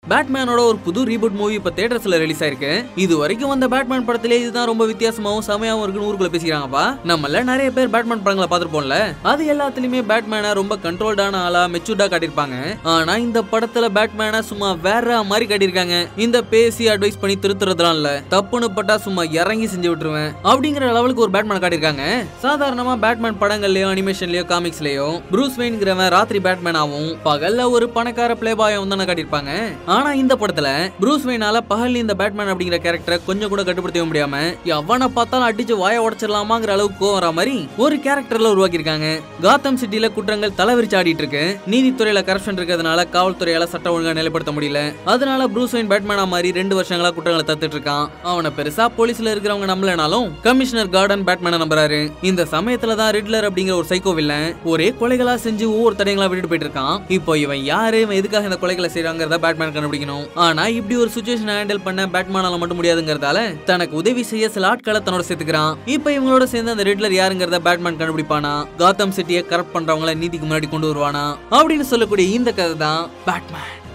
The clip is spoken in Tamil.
பேட்மேனோட ஒரு புது ரீபூட் மூவி இப்ப தியேட்டர்ஸ்ல ரிலீஸ் ஆயிருக்கு இது வரைக்கும் வந்த பேட்மேன் படத்திலே இதுதான் ரொம்ப வித்தியாசமாவும் செமையாவும் இருக்குன்னு ஊருக்குள்ள பேசிக்கிறாங்கப்பா நம்மள நிறைய பேர் பேட்மேன் படங்களை பார்த்திருப்போம்ல அது எல்லாத்துலயுமே பேட்மேனை ரொம்ப கண்ட்ரோல்டான ஆளா மெச்சூர்டா காட்டியிருப்பாங்க ஆனா இந்த படத்துல பேட்மேனை சும்மா வேற மாதிரி காட்டியிருக்காங்க இந்த பேசி அட்வைஸ் பண்ணி திருத்துறதுலாம் இல்ல தப்புன்னு பட்டா சும்மா இறங்கி செஞ்சு விட்டுருவேன் அப்படிங்கிற லெவலுக்கு ஒரு பேட்மேன் காட்டியிருக்காங்க சாதாரணமா பேட்மேன் படங்கள்லயோ அனிமேஷன்லயோ காமிக்ஸ்லயோ ப்ரூஸ் வெயின்ங்கிறவன் ராத்திரி பேட்மேனாவும் பகல்ல ஒரு பணக்கார பிளே பாயும் தானே காட்டியிருப்பாங்க ஆனா இந்த படத்துல ப்ரூஸ் வெயினால பகல் இந்த பேட்மேன் அப்படிங்கிற கேரக்டரை கொஞ்சம் கூட கட்டுப்படுத்தவே முடியாம எவனை பார்த்தாலும் அடிச்சு வாய உடைச்சிடலாமாங்கிற அளவுக்கு கோவம் வர மாதிரி ஒரு கேரக்டர்ல உருவாக்கியிருக்காங்க காத்தம் சிட்டில குற்றங்கள் தலைவிரிச்சு ஆடிட்டு இருக்கு நீதித்துறையில கரப்ஷன் இருக்கிறதுனால காவல்துறையால சட்டம் ஒழுங்கா நிலைப்படுத்த முடியல அதனால ப்ரூஸ் வெயின் பேட்மேனா மாதிரி ரெண்டு வருஷங்களா குற்றங்களை தத்துட்டு இருக்கான் அவனை பெருசா போலீஸ்ல இருக்கிறவங்க நம்பலனாலும் கமிஷனர் கார்டன் பேட்மேனை நம்புறாரு இந்த சமயத்துல தான் ரிட்லர் அப்படிங்கிற ஒரு சைக்கோ வில்லன் ஒரே கொலைகளா செஞ்சு ஒவ்வொரு தடயங்களா விட்டுட்டு போயிட்டு இருக்கான் இப்போ இவன் யாரு இவன் எதுக்காக இந்த கொலைகளை செய்யறாங்கிறத பேட்மேன் கண்டுபிடிக்கணும் ஆனா இப்படி ஒரு சுச்சுவேஷன் ஹேண்டில் பண்ண பேட்மேனால மட்டும் முடியாதுங்கிறதால தனக்கு உதவி செய்ய சில ஆட்களை தன்னோட சேர்த்துக்கிறான் இப்போ இவங்களோட சேர்ந்து அந்த ரிட்லர் யாருங்கிறத பேட்மேன் கண்டுபிடிப்பானா காத்தம் சிட்டியை கரெக்ட் பண்றவங்கள நீதிக்கு முன்னாடி கொண்டு வருவானா அப்படின்னு சொல்லக்கூடிய இந்த கதை தான் பேட்மேன்